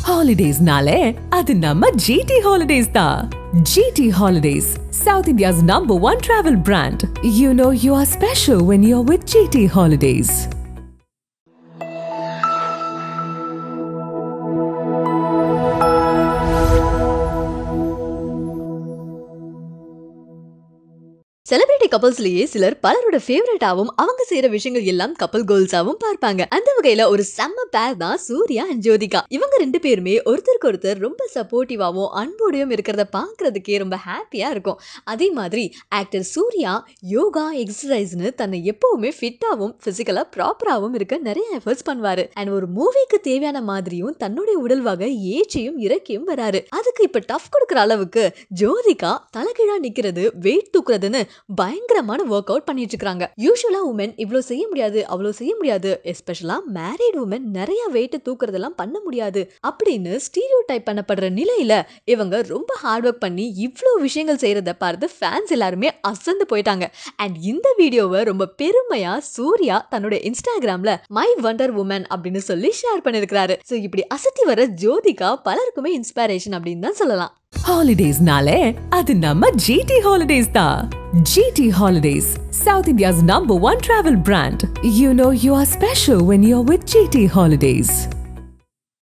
ஹாலிடேஸ்னாலே அது நம்ம ஜிடி ஹாலிடேஸ் தான் GT Holidays South India's number one travel brand you know you are special when you are with GT Holidays celebrity கப்பல்ஸ்லயே சிலர் பலரோட ஃபேவரட்டாவும் அவங்க செய்யற விஷயங்கள் எல்லாம் கப்பல் கோல்ஸாவும் பார்ப்பாங்க அந்த வகையில ஒரு செம்ம பேர் தான் சூர்யா அண்ட் ஜோதிகா இவங்க ரெண்டு பேருமே ஒருத்தருக்கு ஒருத்தர் ரொம்ப சப்போர்ட்டிவாவும் அன்போடையும் இருக்கிறத பார்க்கறதுக்கே ரொம்ப ஹாப்பியா இருக்கும் அதே மாதிரி ஆக்டர் சூர்யா யோகா எக்ஸசைஸ்னு தன்னை எப்பவுமே ஃபிட்டாவும் பிசிக்கலா ப்ராப்பராகவும் இருக்க நிறைய எஃபர்ட்ஸ் பண்ணுவாரு அண்ட் ஒரு மூவிக்கு தேவையான மாதிரியும் தன்னுடைய உடல்வாக ஏற்றியும் இறக்கியும் வராரு அதுக்கு இப்ப டஃப் கொடுக்குற அளவுக்கு ஜோதிகா தலைகீழா நிக்கிறது வெயிட் தூக்குறதுன்னு பயங்கரமான ஒர்க் அவுட் பண்ணிட்டு இருக்காங்க யூஸ்வலா உமன் இவ்வளோ செய்ய முடியாது அவ்வளோ செய்ய முடியாது எஸ்பெஷலா மேரிட் உமன் நிறைய வெயிட் தூக்குறதெல்லாம் பண்ண முடியாது அப்படின்னு ஸ்டீரியோ டைப் பண்ணப்படுற நிலையில இவங்க ரொம்ப ஹார்ட் ஒர்க் பண்ணி இவ்வளோ விஷயங்கள் செய்யறத பார்த்து ஃபேன்ஸ் எல்லாருமே அசந்து போயிட்டாங்க அண்ட் இந்த வீடியோவை ரொம்ப பெருமையா சூர்யா தன்னோட இன்ஸ்டாகிராம்ல மை வண்டர் உமன் அப்படின்னு சொல்லி ஷேர் பண்ணிருக்கிறாரு ஸோ இப்படி அசத்தி வர ஜோதிகா பலருக்குமே இன்ஸ்பிரேஷன் அப்படின்னு தான் சொல்லலாம் ஹாலிடேஸ்னாலே அது நம்ம ஜிடி ஹாலிடேஸ் தான் GT Holidays South India's number one travel brand you know you are special when you are with GT holidays